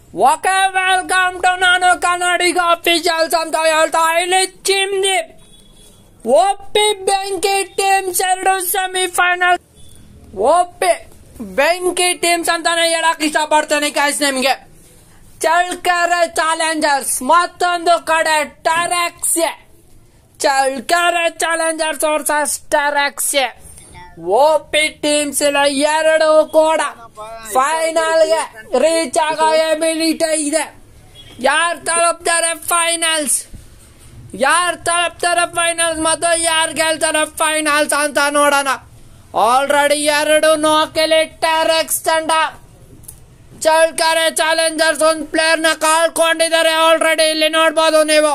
okay welcome to ನಾನು Kannadiga officials ಅಂತ ಹೇಳ್ತಾ ಇಲ್ಲಿ ಚಿಮ್ನಿ ಒಪ್ಪಿ ಬೆಂಕಿ ಟೀಮ್ಸ್ ಎರಡು ಸೆಮಿಫೈನಲ್ ಒಪ್ಪಿ ಬೆಂಕಿ ಟೀಮ್ಸ್ ಅಂತಾನೆ ಹೇಳಕ್ ಇಷ್ಟಪಡ್ತೇನೆ ಕಾಯ್ಸ್ ನಿಮ್ಗೆ ಚಳ್ಕೆರೆ ಚಾಲೆಂಜರ್ಸ್ ಮತ್ತೊಂದು ಕಡೆ Terex Challakere challengers versus Terex OP teams ಇಲ್ಲ ಎರಡು ಕೂಡ ಫೈನಲ್ ಗೆ ರೀಚ್ ಆಗೋ ಎಬಿಲಿಟಿ ಇದೆ ಯಾರು ತಲುಪ್ತಾರೆ ಫೈನಲ್ಸ್ ಯಾರು ತಲುಪ್ತಾರೆ ಫೈನಲ್ಸ್ ಮತ್ತು ಯಾರು ಗೆಲ್ತಾರೆ ಫೈನಲ್ಸ್ ಅಂತ ನೋಡೋಣ ಆಲ್ರೆಡಿ ಎರಡು ನೋಕೆಲಿ ಟೆರೆಕ್ಸ್ ತಂಡ ಚಳ್ಕೆರೆ ಚಾಲೆಂಜರ್ಸ್ ಒಂದು ಪ್ಲೇಯರ್ ನ ಕಳ್ಕೊಂಡಿದ್ದಾರೆ ಆಲ್ರೆಡಿ ಇಲ್ಲಿ ನೋಡ್ಬೋದು ನೀವು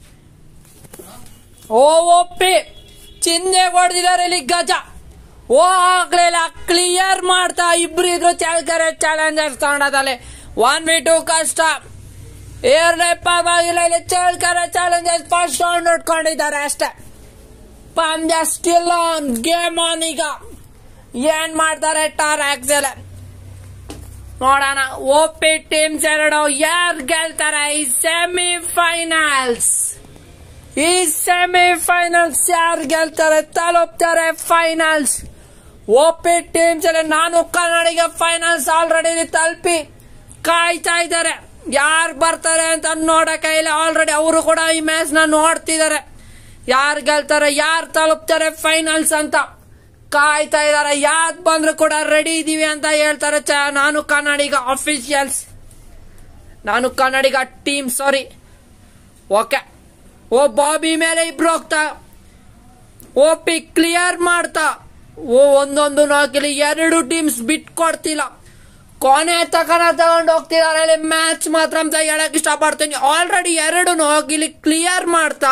ಓ ಒಪ್ಪಿ ಚಿಂದೆ ಹೊಡೆದಿದ್ದಾರೆ ಇಲ್ಲಿ ಗಜ ಓ ಆಗ್ಲಿಲ್ಲ ಕ್ಲಿಯರ್ ಮಾಡ್ತಾ ಇಬ್ರು ಇದ್ರು ಚಳ್ಕೆರೆ ಚಾಲೆಂಜರ್ಸ್ ತಂಡದಲ್ಲಿ ಒನ್ ವಿ ಟು ಕಷ್ಟ ಏರ್ಲೆ ಪರವಾಗಿಲ್ಲ ಇಲ್ಲಿ ಚಳ್ಕೆರೆ ಚಾಲೆಂಜರ್ಸ್ ಫಸ್ಟ್ ರೌಂಡ್ ಉಟ್ಕೊಂಡಿದ್ದಾರೆ ಅಷ್ಟೇ ಪಂದ್ಯ ಸ್ಟಿಲ್ ಆನ್ ಗೇಮ್ ಆನ್ ಈಗ ಏನ್ ಮಾಡ್ತಾರೆ ಟಾರ್ ಆಕ್ಸೆಲ್ ನೋಡೋಣ ಒಪಿ ಟೀಮ್ಸ್ ಎರಡು ಯಾರು ಗೆಲ್ತಾರೆ ಈ ಸೆಮಿಫೈನಲ್ಸ್ ಈ ಸೆಮಿಫೈನಲ್ಸ್ ಯಾರು ಗೆಲ್ತಾರೆ ತಲುಪ್ತಾರೆ ಫೈನಲ್ಸ್ ಒಪಿ ಟೀಮ್ಸ್ ಅಲ್ಲಿ ನಾನು ಕನ್ನಡಿಗ ಫೈನಲ್ಸ್ ಆಲ್ರೆಡಿ ತಲುಪಿ ಕಾಯ್ತಾ ಇದ್ದಾರೆ ಯಾರು ಬರ್ತಾರೆ ಅಂತ ನೋಡಕ್ಕೆ ಇಲ್ಲ ಆಲ್ರೆಡಿ ಅವರು ಕೂಡ ಈ ಮ್ಯಾಚ್ ನ ನೋಡ್ತಿದ್ದಾರೆ ಯಾರು ಗೆಲ್ತಾರೆ ಯಾರು ತಲುಪ್ತಾರೆ ಫೈನಲ್ಸ್ ಅಂತ ಕಾಯ್ತಾ ಇದಾರೆ ಯಾಕೆ ಬಂದ್ರು ಕೂಡ ರೆಡಿ ಇದೀವಿ ಅಂತ ಹೇಳ್ತಾರೆ ಚ ನಾನು ಕನ್ನಡಿಗ ಅಫಿಷಿಯಲ್ಸ್ ನಾನು Kannadiga team sorry okay oh Bobby ಮೇಲೆ ಇಬ್ರು ಹೋಗ್ತಾ ಓ ಪಿ ಕ್ಲಿಯರ್ ಮಾಡ್ತಾ ಓ ಒಂದೊಂದು ನಾಲ್ಕಲ್ಲಿ ಎರಡು ಟೀಮ್ಸ್ ಬಿಟ್ಕೊಡ್ತಿಲ್ಲ ಕೊನೆ ತಕನ ತಗೊಂಡು ಹೋಗ್ತಿದ್ದಾರೆ ಇಲ್ಲಿ ಮ್ಯಾಚ್ ಮಾತ್ರ ಅಂತ ಹೇಳಕ್ ಇಷ್ಟಪಡ್ತೀನಿ ಆಲ್ರೆಡಿ ಎರಡು ಹೋಗಿಲಿ ಕ್ಲಿಯರ್ ಮಾಡ್ತಾ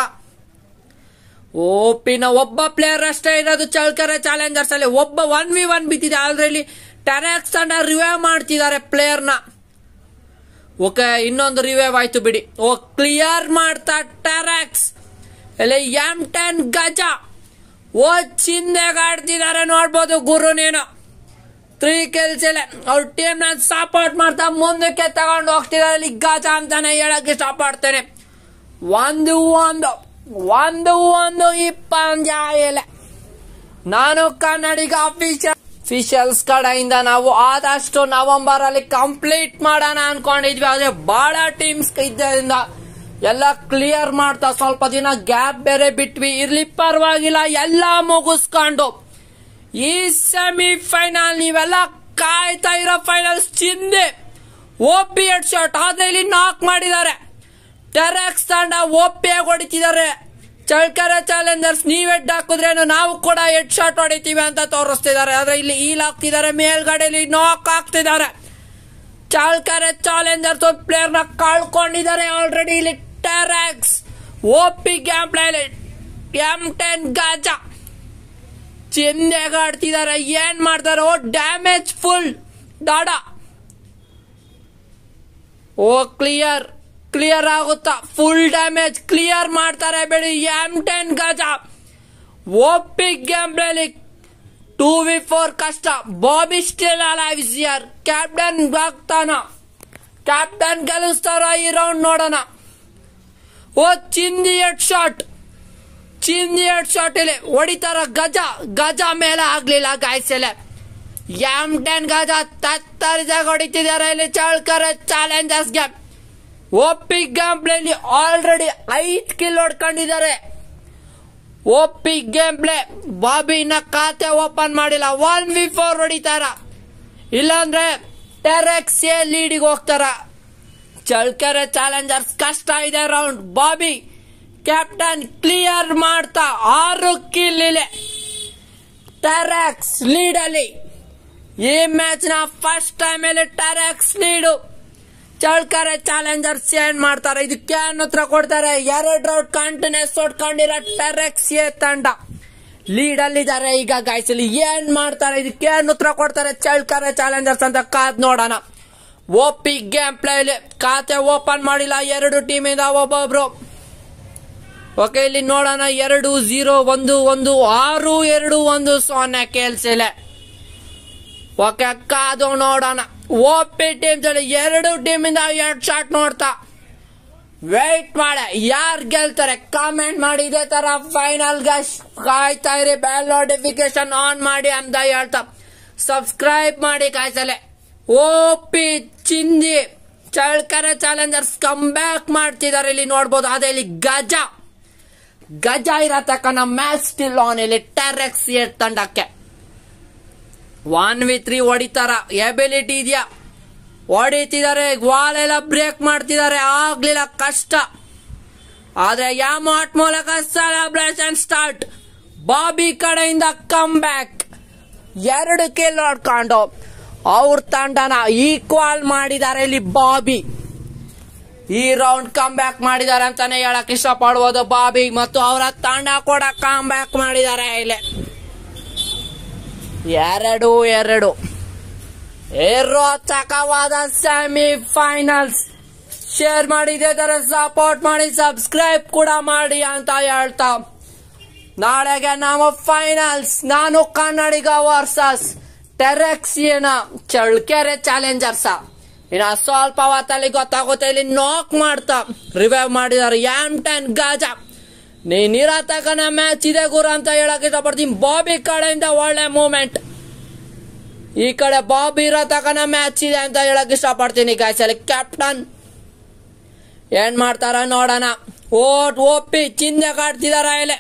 ಓಪಿನ ಒಬ್ಬ ಪ್ಲೇಯರ್ ಅಷ್ಟೇ ಇರೋದು ಚಳ್ಕೆರೆ ಚಾಲೆಂಜರ್ಸ್ ಅಲ್ಲಿ ಒಬ್ಬ ಒನ್ ವಿ ಒನ್ ಬಿದ್ದಿದೆ ಆಲ್ರೆಡಿ ಟೆರೆಕ್ಸ್ ತಂಡ ರಿವೈವ್ ಮಾಡ್ತಿದ್ದಾರೆ ಪ್ಲೇಯರ್ ನ ಓಕೆ ಇನ್ನೊಂದು ರಿವೈವ್ ಆಯ್ತು ಬಿಡಿ ಓ ಕ್ಲಿಯರ್ ಮಾಡ್ತಾ ಟೆರೆಕ್ಸ್ ಇಲ್ಲಿ ಎಂ ಟೆನ್ ಗಜ ಓ ಚಿಂದೆಗಾಡ್ತಿದ್ದಾರೆ ನೋಡ್ಬೋದು ಗುರು ನೀನು ತ್ರೀ ಕೆಲ್ಸಿಲ್ಲ ಅವ್ರ ಟೀಮ್ ನ ಸಪೋರ್ಟ್ ಮಾಡ್ತಾ ಮುಂದಕ್ಕೆ ತಗೊಂಡು ಹೋಗ್ತಿದ್ದಾರೆ ಇಲ್ಲಿ ಗಜ ಅಂತಾನೆ ಹೇಳಕ್ ಇಷ್ಟಪಡ್ತೇನೆ ಒಂದು ಒಂದು ಒಂದು ಒಂದು ಈ ಪಂದ್ಯ ಇಲ್ಲ ನಾನು ಕನ್ನಡಿಗ ಅಫಿಷಿಯಲ್ ಅಫಿಷಿಯಲ್ಸ್ ಕಡೆಯಿಂದ ನಾವು ಆದಷ್ಟು ನವೆಂಬರ್ ಅಲ್ಲಿ ಕಂಪ್ಲೀಟ್ ಮಾಡೋಣ ಅನ್ಕೊಂಡಿದ್ವಿ ಆದ್ರೆ ಬಹಳ ಟೀಮ್ಸ್ ಇದ್ದರಿಂದ ಎಲ್ಲ ಕ್ಲಿಯರ್ ಮಾಡ್ತಾ ಸ್ವಲ್ಪ ದಿನ ಗ್ಯಾಪ್ ಬೇರೆ ಬಿಟ್ವಿ ಇರ್ಲಿ ಪರವಾಗಿಲ್ಲ ಎಲ್ಲ ಮುಗಿಸ್ಕೊಂಡು ಈ ಸೆಮಿಫೈನಲ್ ನೀವೆಲ್ಲ ಕಾಯ್ತಾ ಇರೋ ಫೈನಲ್ಸ್ ಚಿಂದೆ ಓಪಿ ಹೆಡ್ ಶಾಟ್ ಆದ್ರೆ ಇಲ್ಲಿ ನಾಕ್ ಮಾಡಿದ್ದಾರೆ ಟೆರೆಕ್ಸ್ ತಂಡ ಓಪಿಯಾಗಿ ಹೊಡಿತಿದ್ದಾರೆ ಚಳ್ಕೆರೆ ಚಾಲೆಂಜರ್ಸ್ ನೀವ್ ಹೆಡ್ ಹಾಕಿದ್ರೇನು ನಾವು ಕೂಡ ಹೆಡ್ ಶಾಟ್ ಹೊಡಿತೀವಿ ಅಂತ ತೋರಿಸ್ತಿದ್ದಾರೆ ಆದ್ರೆ ಇಲ್ಲಿ ಈಲ್ ಹಾಕ್ತಿದ್ದಾರೆ ಮೇಲ್ಗಡೆಯಲ್ಲಿ ನಾಕ್ ಹಾಕ್ತಿದ್ದಾರೆ ಚಾಳ್ಕೆರೆ ಚಾಲೆಂಜರ್ಸ್ ಒಂದು ಪ್ಲೇಯರ್ ನ ಕಳ್ಕೊಂಡಿದ್ದಾರೆ ಆಲ್ರೆಡಿ ಇಲ್ಲಿ Terex OP game play M ten Gaja ಚಿಂದೆಗಾಡ್ತಿದ್ದಾರೆ ಏನ್ ಮಾಡ್ತಾರೆ ಓ ಡ್ಯಾಮೇಜ್ ಫುಲ್ ಡಾಡ ಓ ಕ್ಲಿಯರ್ ಕ್ಲಿಯರ್ ಆಗುತ್ತಾ ಫುಲ್ ಡ್ಯಾಮೇಜ್ ಕ್ಲಿಯರ್ ಮಾಡ್ತಾರೆ ಬೇಡಿ M ten Gaja OP game ಪ್ಲೇಲಿ ಟೂ ವಿ ಫೋರ್ ಕಷ್ಟ ಬಾಬಿ ಸ್ಟಿಲ್ ಅಲೈವ್ ಇಯರ್ ಕ್ಯಾಪ್ಟನ್ ಆಗ್ತಾನ ಕ್ಯಾಪ್ಟನ್ ಗೆಲ್ಲಿಸ್ತಾರ ಈ ರೌಂಡ್ ನೋಡೋಣ ಓ ಚಿಂದಿ ಹೆಡ್ ಶಾಟ್ ಚಿಂದಿ ಹೆಡ್ ಶಾಟ್ ಇಲ್ಲಿ ಹೊಡಿತಾರ ಗಜ ಗಜ ಮೇಲೆ ಆಗ್ಲಿಲ್ಲ ಗಾಯ್ಸಲೆ ಎಂ ಟೆನ್ ಗಜ ತತ್ತರಿದಾಗ ಹೊಡಿತಿದ್ದಾರೆ ಇಲ್ಲಿ Challakere challengers game OP game ಪ್ಲೇಲಿ ಆಲ್ರೆಡಿ ಐದ್ ಕಿಲ್ ಹೊಡ್ಕೊಂಡಿದ್ದಾರೆ ಒಪ್ಪಿ ಗೇಮ್ ಪ್ಲೇ ಬಾಬಿನ ಖಾತೆ ಓಪನ್ ಮಾಡಿಲ್ಲ ಒನ್ ವಿ ಫೋರ್ ಹೊಡಿತಾರ ಇಲ್ಲಾಂದ್ರೆ ಟೆರೆಕ್ಸ್ ಎ ಲೀಡಿಗೆ ಹೋಗ್ತಾರ ಚಳ್ಕೆರೆ ಚಾಲೆಂಜರ್ಸ್ ಕಷ್ಟ ಇದೆ ರೌಂಡ್ ಬಾಬಿ ಕ್ಯಾಪ್ಟನ್ ಕ್ಲಿಯರ್ ಮಾಡ್ತಾ ಆರು ಕಿಲ್ ಇದೆ ಟೆರೆಕ್ಸ್ ಲೀಡ್ ಅಲ್ಲಿ ಈ ಮ್ಯಾಚ್ ನ ಫಸ್ಟ್ ಟೈಮ್ ಅಲ್ಲಿ ಟೆರೆಕ್ಸ್ ಲೀಡು ಚಳ್ಕರೆ ಚಾಲೆಂಜರ್ಸ್ ಏನ್ ಮಾಡ್ತಾರೆ ಇದಕ್ಕೆ ಏನ್ ಉತ್ತರ ಕೊಡ್ತಾರೆ ಎರಡು ರೌಂಡ್ ಕಂಟಿನ್ಯೂಸ್ ಹೊಡ್ಕೊಂಡಿರೋ ಟೆರೆಕ್ಸ್ ಎ ತಂಡ ಲೀಡ್ ಅಲ್ಲಿದ್ದಾರೆ ಈಗ ಗಾಯ್ಸಲಿ ಏನ್ ಮಾಡ್ತಾರೆ ಇದಕ್ಕೆ ಏನ್ ಉತ್ತರ ಕೊಡ್ತಾರೆ ಚಳ್ಕರೆ ಚಾಲೆಂಜರ್ಸ್ ಅಂತ ಕಾದ್ ನೋಡೋಣ ಓಪಿ ಗೇಮ್ ಪ್ಲೇ ಖಾತೆ ಓಪನ್ ಮಾಡಿಲ್ಲ ಎರಡು ಟೀಮ್ ಇಂದ ಒಬ್ಬೊಬ್ರು ಓಕೆ ಇಲ್ಲಿ ನೋಡೋಣ ಎರಡು ಝೀರೋ ಒಂದು ಒಂದು ಆರು ಎರಡು ಒಂದು ಸೊನ್ನೆ ಕೇಳ್ಸಿಲ್ಲ ಓಕೆ ಕಾದು ನೋಡೋಣ ಓಪಿ ಟೀಮ್ಸ್ ಅಲ್ಲಿ ಎರಡು ಟೀಮಿಂದ ಎರಡು ಶಾಟ್ ನೋಡ್ತಾ ವೇಟ್ ಮಾಡ ಯಾರು ಗೆಲ್ತಾರೆ ಕಾಮೆಂಟ್ ಮಾಡಿ ಇದೇ ತರ ಫೈನಲ್ ಗೆ ಕಾಯ್ತಾ ಇರಿ ಬೆಲ್ ನೋಟಿಫಿಕೇಶನ್ ಆನ್ ಮಾಡಿ ಅಂತ ಹೇಳ್ತಾ ಸಬ್ಸ್ಕ್ರೈಬ್ ಮಾಡಿ ಕಾಯ್ಸಲೆ ಓಪಿ ಚಿಂದಿ ಚಳ್ಕರೆ ಚಾಲೆಂಜರ್ಸ್ ಕಮ್ ಬ್ಯಾಕ್ ಮಾಡ್ತಿದ್ದಾರೆ ಇಲ್ಲಿ ನೋಡ್ಬೋದು ಅದೇ ಇಲ್ಲಿ ಗಜ ಗಜ ಇರತಕ್ಕನ ಮ್ಯಾಚ್ ಸ್ಟಿಲ್ ಆನ್ ಇಲ್ಲಿ ಟೆರೆಕ್ಸ್ ತಂಡಕ್ಕೆ ಒನ್ ವಿ ತ್ರೀ ಹೊಡಿತಾರ ಎಬಿಲಿಟಿ ಇದೆಯಾ ಹೊಡಿತಿದ್ದಾರೆ ವಾಲ್ ಎಲ್ಲ ಬ್ರೇಕ್ ಮಾಡ್ತಿದ್ದಾರೆ ಆಗ್ಲಿಲ್ಲ ಕಷ್ಟ ಆದ್ರೆ ಯಾಮಾಟ್ ಮೂಲಕ ಸೆಲೆಬ್ರೇಷನ್ ಸ್ಟಾರ್ಟ್ ಬಾಬಿ ಕಡೆಯಿಂದ ಕಮ್ ಬ್ಯಾಕ್ ಎರಡು ಕಿಲ್ ಹೊಡ್ಕೊಂಡು ಅವ್ರ ತಂಡನ ಈಕ್ವಲ್ ಮಾಡಿದ್ದಾರೆ ಇಲ್ಲಿ ಬಾಬಿ ಈ ರೌಂಡ್ ಕಮ್ ಬ್ಯಾಕ್ ಮಾಡಿದ್ದಾರೆ ಅಂತಾನೆ ಹೇಳಕ್ ಇಷ್ಟಪಡ್ಬೋದು ಬಾಬಿ ಮತ್ತು ಅವರ ತಂಡ ಕೂಡ ಕಮ್ ಬ್ಯಾಕ್ ಮಾಡಿದ್ದಾರೆ ಇಲ್ಲಿ ಎರಡು ಎರಡು ರೋಚಕವಾದ ಸೆಮಿ ಫೈನಲ್ಸ್ ಶೇರ್ ಮಾಡಿ ಇದೇ ತರ ಸಪೋರ್ಟ್ ಮಾಡಿ ಸಬ್ಸ್ಕ್ರೈಬ್ ಕೂಡ ಮಾಡಿ ಅಂತ ಹೇಳ್ತಾ ನಾಳೆಗೆ ನಮ್ಮ ಫೈನಲ್ಸ್ ನಾನು ಕನ್ನಡಿಗ ವರ್ಸಸ್ ಟೆರೆಕ್ಸಿಯನ ಚಳ್ಕೆರೆ ಚಾಲೆಂಜರ್ಸ ಇನ್ನ ಸ್ವಲ್ಪ ಹೊತ್ತಲ್ಲಿ ಗೊತ್ತಾಗುತ್ತೆ ಇಲ್ಲಿ ನಾಕ್ ಮಾಡ್ತಾ ರಿವೈವ್ ಮಾಡಿದಾರೆ ಯಾಮ್ ಟೆನ್ ಗಾಜಾ ನೀನಿರತಕ್ಕನ ಮ್ಯಾಚ್ ಇದೆ ಗುರು ಅಂತ ಹೇಳಕ್ ಇಷ್ಟಪಡ್ತೀನಿ ಬಾಬಿ ಕಡೆಯಿಂದ ಒಳ್ಳೆ ಮೂಮೆಂಟ್ ಈ ಕಡೆ ಬಾಬಿ ಇರತಕ್ಕನ ಮ್ಯಾಚ್ ಇದೆ ಅಂತ ಹೇಳಕ್ ಇಷ್ಟಪಡ್ತೀನಿ ಗಾಯ್ಸ್ ಅಲ್ಲಿ ಕ್ಯಾಪ್ಟನ್ ಏನ್ ಮಾಡ್ತಾರ ನೋಡೋಣ ಓಟ್ ಒಪ್ಪಿ ಚಿಂದೆ ಕಾಡ್ತಿದಾರ ಇಲ್ಲಿ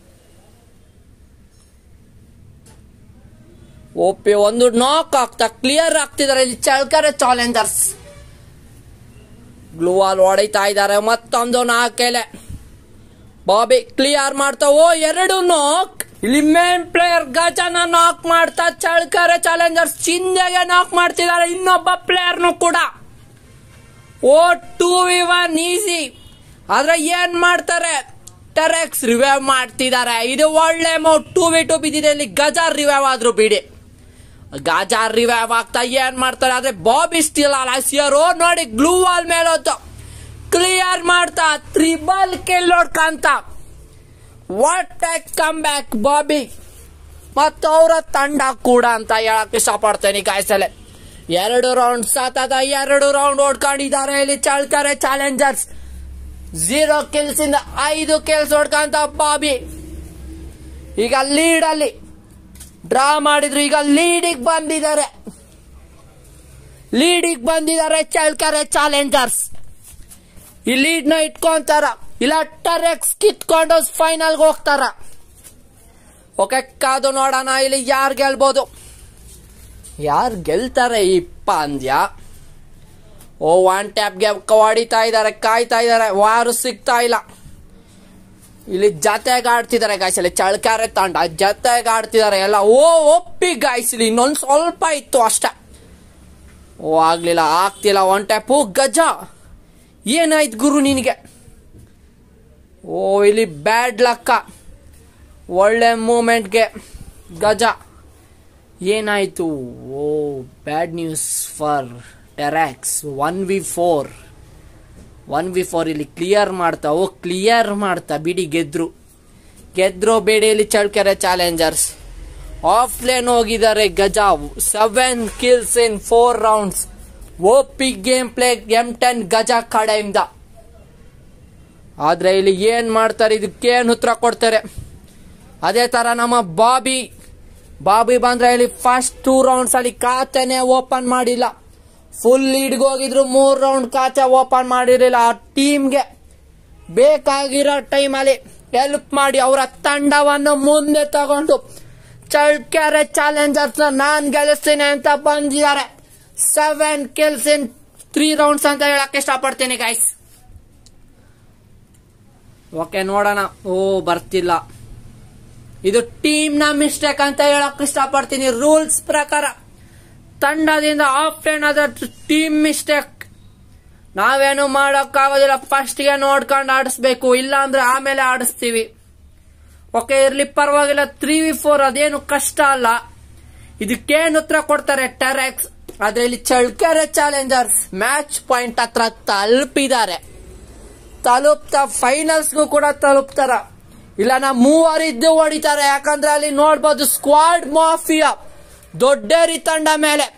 ಒಪ್ಪಿ ಒಂದು ನಾಕ್ ಆಗ್ತಾ ಕ್ಲಿಯರ್ ಆಗ್ತಿದಾರೆ ಇಲ್ಲಿ ಚಳ್ಕರೆ ಚಾಲೆಂಜರ್ಸ್ ಗ್ಲೂವಾಲ್ ಹೊಡಿತಾ ಇದ್ದಾರೆ ಮತ್ತೊಂದು ನಾಕೆಲೆ ಬಾಬಿ ಕ್ಲಿಯರ್ ಮಾಡ್ತಾ ಓ ಎರಡು ನಾಕ್ ಇಲ್ಲಿ ಮೇನ್ ಪ್ಲೇಯರ್ ಗಜನ ನಾಕ್ ಮಾಡ್ತಾ ಚಳ್ಕರೆ ಚಾಲೆಂಜರ್ಸ್ ಚಿಂದೆಗೆ ನಾಕ್ ಮಾಡ್ತಿದ್ದಾರೆ ಇನ್ನೊಬ್ಬ ಪ್ಲೇಯರ್ನು ಕೂಡ oh two v one easy ಆದ್ರೆ ಏನ್ ಮಾಡ್ತಾರೆ ಟೆರೆಕ್ಸ್ ರಿವೈವ್ ಮಾಡ್ತಿದ್ದಾರೆ ಇದು ಒಳ್ಳೆ ಮೌಟ್ ಟೂ ವಿ ಟೂ ಬಿದ್ದಿದೆ ಇಲ್ಲಿ ಗಜಾರ್ ರಿವೈವ್ ಆದ್ರು ಬಿಡಿ ಗಜಾರ್ ರಿವೈವ್ ಆಗ್ತಾ ಏನ್ ಮಾಡ್ತಾರೆ ಆದ್ರೆ ಬಾಬಿ ಸ್ಟಿಲ್ ಅಲ್ಲ ಸಿಯರೋ ನೋಡಿ ಗ್ಲೂ ವಾಲ್ ಮೇಲೆ ಹೊತ್ತು ಕ್ಲಿಯರ್ ಮಾಡ್ತಾ ತ್ರಿಬಲ್ ಕಿಲ್ ನೋಡ್ಕಂತ what a comeback Bobby ಮತ್ತು ಅವರ ತಂಡ ಕೂಡ ಅಂತ ಹೇಳಕ್ ಇಷ್ಟಪಡ್ತೇನೆ ಕಾಯ್ಸಲೆ ಎರಡು ರೌಂಡ್ ಸತತ ಎರಡು ರೌಂಡ್ ಓಡ್ಕೊಂಡಿದ್ದಾರೆ ಇಲ್ಲಿ ಚಳ್ತಾರೆ ಚಾಲೆಂಜರ್ಸ್ ಝೀರೋ ಕಿಲ್ಸ್ ಇಂದ ಐದು ಕಿಲ್ಸ್ ಹೊಡ್ಕಂತ ಬಾಬಿ ಈಗ ಲೀಡ್ ಅಲ್ಲಿ ಡ್ರಾ ಮಾಡಿದ್ರು ಈಗ ಲೀಡಿಗೆ ಬಂದಿದ್ದಾರೆ ಲೀಡಿಗೆ ಬಂದಿದ್ದಾರೆ ಚಳ್ಕರೆ ಚಾಲೆಂಜರ್ಸ್ ಈ ಲೀಡ್ ನ ಇಟ್ಕೊಂತಾರ ಇಲ್ಲ ಟರೆಕ್ಸ್ ಕಿತ್ಕೊಂಡು ಫೈನಲ್ ಹೋಗ್ತಾರ ಓಕೆ ಕಾದು ನೋಡೋಣ ಇಲ್ಲಿ ಯಾರು ಗೆಲ್ಬೋದು ಯಾರು ಗೆಲ್ತಾರೆ ಈ ಪಂದ್ಯ ಓ ಒನ್ ಟ್ಯಾಪ್ಗೆ ಹೊಡಿತಾ ಇದ್ದಾರೆ ಕಾಯ್ತಾ ಇದ್ದಾರೆ ವಾರು ಸಿಗ್ತಾ ಇಲ್ಲ ಇಲ್ಲಿ ಜತೆಗಾಡ್ತಿದ್ದಾರೆ ಗಾಯ್ಸ್ ಇಲ್ಲಿ ಚಳ್ಕಾರೆ ತಂಡ ಜತೆಗಾಡ್ತಿದ್ದಾರೆ ಎಲ್ಲ ಓ ಒಪ್ಪಿ ಗಾಯ್ಸ್ ಇಲ್ಲಿ ಇನ್ನೊಂದು ಸ್ವಲ್ಪ ಇತ್ತು ಅಷ್ಟೇ ಓ ಆಗ್ಲಿಲ್ಲ ಆಗ್ತಿಲ್ಲ ಒನ್ ಟ್ಯಾಪು ಗಜ ಏನಾಯ್ತು ಗುರು ನಿನಗೆ ಓ ಇಲ್ಲಿ ಬ್ಯಾಡ್ ಲಕ್ಕ ಒಳ್ಳೆ ಮೂಮೆಂಟ್ಗೆ ಗಜ ಏನಾಯ್ತು oh bad news for Terex one v four one v four ಇಲ್ಲಿ ಕ್ಲಿಯರ್ ಮಾಡ್ತಾ ಓ ಕ್ಲಿಯರ್ ಮಾಡ್ತಾ ಬಿಡಿ ಗೆದ್ರು ಗೆದ್ರು ಬೇಡಿ ಇಲ್ಲಿ ಚಳ್ಕೆರೆ ಚಾಲೆಂಜರ್ಸ್ ಆಫ್ ಲೇನ್ ಹೋಗಿದ್ದಾರೆ Gaja seven kills in four rounds OP game play M ten Gaja ಕಡೆಯಿಂದ ಆದ್ರೆ ಇಲ್ಲಿ ಏನ್ ಮಾಡ್ತಾರೆ ಇದಕ್ಕೇನ್ ಉತ್ತರ ಕೊಡ್ತಾರೆ ಅದೇ ತರ ನಮ್ಮ ಬಾಬಿ ಬಾಬಿ ಬಂದ್ರೆ ಇಲ್ಲಿ ಫಸ್ಟ್ ಟೂ ರೌಂಡ್ಸ್ ಅಲ್ಲಿ ಖಾತೆನೆ ಓಪನ್ ಮಾಡಿಲ್ಲ ಫುಲ್ ಲೀಡ್ಗೆ ಹೋಗಿದ್ರು ಮೂರ್ ರೌಂಡ್ ಖಾತೆ ಓಪನ್ ಮಾಡಿರಲಿಲ್ಲ ಆ ಟೀಮ್ಗೆ ಬೇಕಾಗಿರೋ ಟೈಮಲ್ಲಿ ಹೆಲ್ಪ್ ಮಾಡಿ ಅವರ ತಂಡವನ್ನು ಮುಂದೆ ತಗೊಂಡು ಚಳ್ಕೆರೆ ಚಾಲೆಂಜರ್ಸ್ ನಾನ್ ಗೆಲ್ಲಿಸ್ತೀನಿ ಅಂತ ಬಂದಿದ್ದಾರೆ seven kills in three rounds ಅಂತ ಹೇಳಕ್ ಇಷ್ಟಪಡ್ತೀನಿ ಗೈಸ್ ಓಕೆ ನೋಡೋಣ ಓ ಬರ್ತಿಲ್ಲ ಇದು ಟೀಮ್ ನ ಮಿಸ್ಟೇಕ್ ಅಂತ ಹೇಳಕ್ ಇಷ್ಟಪಡ್ತೀನಿ ರೂಲ್ಸ್ ಪ್ರಕಾರ ತಂಡದಿಂದ ಆಫ್ ಏನಾದ ಟೀಮ್ ಮಿಸ್ಟೇಕ್ ನಾವೇನು ಮಾಡೋಕ್ಕಾಗೋದಿಲ್ಲ ಫಸ್ಟ್ಗೆ ನೋಡ್ಕೊಂಡು ಆಡಿಸ್ಬೇಕು ಇಲ್ಲ ಅಂದ್ರೆ ಆಮೇಲೆ ಆಡಿಸ್ತೀವಿ ಓಕೆ ಇರ್ಲಿ ಪರವಾಗಿಲ್ಲ ತ್ರೀ ವಿ ಫೋರ್ ಅದೇನು ಕಷ್ಟ ಅಲ್ಲ ಇದಕ್ಕೇನು ಉತ್ತರ ಕೊಡ್ತಾರೆ ಟೆರೆಕ್ಸ್ ಆದ್ರೆ ಇಲ್ಲಿ ಚಳ್ಕೆರೆ ಚಾಲೆಂಜರ್ಸ್ ಮ್ಯಾಚ್ ಪಾಯಿಂಟ್ ಹತ್ರ ತಲುಪಿದ್ದಾರೆ ತಲುಪ್ತಾ ಫೈನಲ್ಸ್ಗೂ ಕೂಡ ತಲುಪ್ತಾರ ಇಲ್ಲ ನಾ ಮೂವರಿದ್ದು ಹೊಡಿತಾರೆ ಯಾಕಂದ್ರೆ ಅಲ್ಲಿ ನೋಡ್ಬೋದು ಸ್ಕ್ವಾಡ್ ಮಾಫಿಯಾ ದೊಡ್ಡೇರಿ ತಂಡ ಮೇಲೆ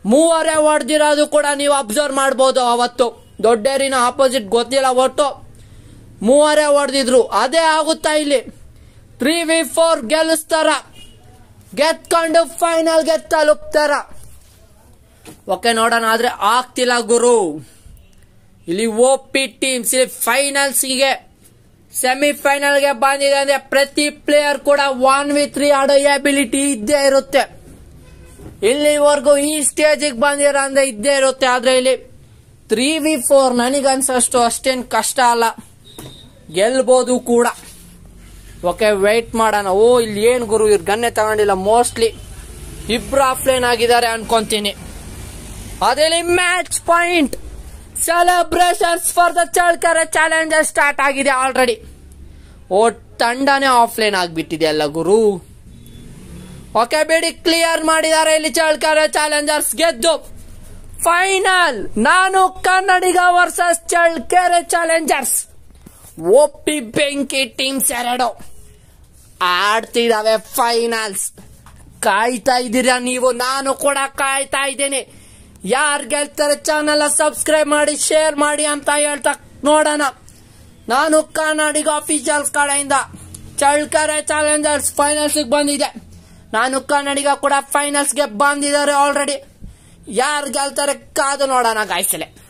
ಮೂವರೇ ಹೊಡೆದಿರೋದು ಕೂಡ ನೀವು ಅಬ್ಸರ್ವ್ ಮಾಡ್ಬೋದು ಅವತ್ತು ದೊಡ್ಡೇರಿನ ಆಪೋಸಿಟ್ ಗೊತ್ತಿಲ್ಲ ಒಟ್ಟು ಮೂವರೇ ಹೊಡೆದಿದ್ರು ಅದೇ ಆಗುತ್ತಾ ಇಲ್ಲಿ ತ್ರೀ ವಿ ಫೋರ್ ಗೆಲ್ಲಿಸ್ತಾರ ಗೆದ್ಕೊಂಡು ಫೈನಲ್ಗೆ ತಲುಪ್ತಾರ ಓಕೆ ನೋಡೋಣ ಆದ್ರೆ ಆಗ್ತಿಲ್ಲ ಗುರು ಇಲ್ಲಿ ಓ ಪಿ ಟೀಮ್ಸ್ ಇಲ್ಲಿ ಫೈನಲ್ಸ್ಗೆ ಸೆಮಿಫೈನಲ್ಗೆ ಬಂದಿದೆ ಅಂದ್ರೆ ಪ್ರತಿ ಪ್ಲೇಯರ್ ಕೂಡ ಒನ್ ವಿ ತ್ರೀ ಆಡೋ ಎಬಿಲಿಟಿ ಇದ್ದೇ ಇರುತ್ತೆ ಇಲ್ಲಿವರೆಗೂ ಈ ಸ್ಟೇಜಿಗೆ ಬಂದಿರ ಅಂದ್ರೆ ಇದ್ದೇ ಇರುತ್ತೆ ಆದ್ರೆ ಇಲ್ಲಿ ತ್ರೀ ವಿ ಫೋರ್ ನನಗನ್ಸಷ್ಟು ಅಷ್ಟೇನ್ ಕಷ್ಟ ಅಲ್ಲ ಗೆಲ್ಬೋದು ಕೂಡ ಓಕೆ ವೆಯ್ಟ್ ಮಾಡೋಣ ಓ ಇಲ್ಲಿ ಏನ್ ಗುರು ಇವ್ರು ಗನ್ನೆ ತಗೊಂಡಿಲ್ಲ ಮೋಸ್ಟ್ಲಿ ಇಬ್ರು ಆಫ್ಲೈನ್ ಆಗಿದ್ದಾರೆ ಅನ್ಕೊಂತೀನಿ ಅದೇ match point celebrations for the Challakere challenger start ಆಗಿದೆ ಆಲ್ರೆಡಿ ಓ ತಂಡನೇ ಆಫ್ಲೈನ್ ಆಗ್ಬಿಟ್ಟಿದೆ ಅಲ್ಲ ಗುರು ಓಕೆ ಬಿಡಿ ಕ್ಲಿಯರ್ ಮಾಡಿದ್ದಾರೆ ಇಲ್ಲಿ ಚಳ್ಕರೆ ಚಾಲೆಂಜರ್ಸ್ ಗೆದ್ದು ಫೈನಲ್ ನಾನು ಕನ್ನಡಿಗ ವರ್ಸಸ್ ಚಳ್ಕೆರೆ ಚಾಲೆಂಜರ್ಸ್ ಒಪ್ಪಿ ಬೆಂಕಿ ಟೀಮ್ಸ್ ಎರಡು ಆಡ್ತಿದಾವೆ ಫೈನಲ್ಸ್ ಕಾಯ್ತಾ ಇದ್ದೀರಾ ನೀವು ನಾನು ಕೂಡ ಕಾಯ್ತಾ ಇದ್ದೀನಿ ಯಾರು ಗೆಲ್ತಾರೆ ಚಾನೆಲ್ ಸಬ್ಸ್ಕ್ರೈಬ್ ಮಾಡಿ ಶೇರ್ ಮಾಡಿ ಅಂತ ಹೇಳ್ತಾ ನೋಡೋಣ ನಾನು ಕನ್ನಡಿಗ ಅಫಿಷಿಯಲ್ಸ್ ಕಡೆಯಿಂದ ಚಳ್ಕರೆ ಚಾಲೆಂಜರ್ಸ್ ಫೈನಲ್ಸ್ ಬಂದಿದೆ ನಾನು ಕನ್ನಡಿಗ ಕೂಡ ಫೈನಲ್ಸ್ಗೆ ಬಂದಿದ್ದಾರೆ ಆಲ್ರೆಡಿ ಯಾರು ಗೆಲ್ತಾರೆ ಕಾದು ನೋಡೋಣ ಗಾಯ್ಸಲೆ